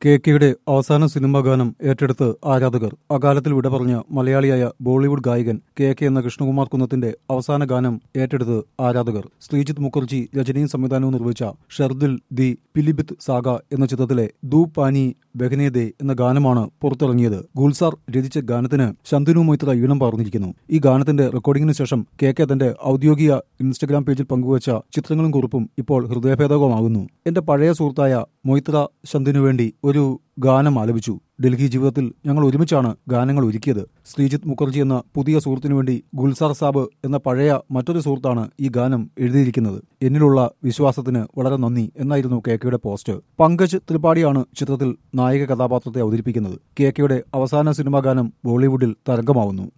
K കെയുടെ അവസാന cinema ഗാനം ഏറ്റെടുത്ത് ആരാധകർ അകാലത്തിൽ വിട പറഞ്ഞ മലയാളിയായ ബോളിവുഡ് ഗായകൻ കെ കെ എന്ന കൃഷ്ണകുമാർ കുന്നത്തിന്റെ അവസാന ഗാനം ഏറ്റെടുത്ത് ആരാധകർ ശ്രീജിത്ത് മുഖർജി രചനയും സംവിധാനവും നിർവഹിച്ച ഷെർദിൽ ദി പിലിബിത്ത് സാഗ എന്ന ചിത്രത്തിലെ ദു പാനി ബെഹനേദേ എന്ന ഗാനമാണ് പുറത്തിറങ്ങിയത് ഗുൽസാർ രചിച്ച ഗാനത്തിന് ശന്തനു മൈത്ര ഈണം പറഞ്ഞിരിക്കുന്നു ഈ ഗാനത്തിന്റെ റെക്കോർഡിംഗിന് ശേഷം കെ കെ തന്റെ ഔദ്യോഗിക ഇൻസ്റ്റഗ്രാം പേജിൽ പങ്കുവച്ച ചിത്രങ്ങളും കുറിപ്പും ഇപ്പോൾ ഹൃദയഭേദകമാകുന്നു എന്റെ പഴയ സുഹൃത്തായ മൊയ്ത്ര ശന്തനു വേണ്ടി ഒരു ഗാനം ആലപിച്ചു ഡൽഹി ജീവിതത്തിൽ ഞങ്ങൾ ഒരുമിച്ചാണ് ഗാനങ്ങൾ ഒരുക്കിയത് ശ്രീജിത്ത് മുഖർജി എന്ന പുതിയ സുഹൃത്തിനു വേണ്ടി ഗുൽസാർ സാബ് എന്ന പഴയ മറ്റൊരു സുഹൃത്താണ് ഈ ഗാനം എഴുതിയിരിക്കുന്നത് എന്നിലുള്ള വിശ്വാസത്തിന് വളരെ നന്ദി എന്നായിരുന്നു കെ കെയുടെ പോസ്റ്റ് പങ്കജ് ത്രിപാഠിയാണ് ചിത്രത്തിൽ നായിക കഥാപാത്രത്തെ അവതരിപ്പിക്കുന്നത് കെ കെയുടെ അവസാന സിനിമാ ഗാനം ബോളിവുഡിൽ തരംഗമാവുന്നു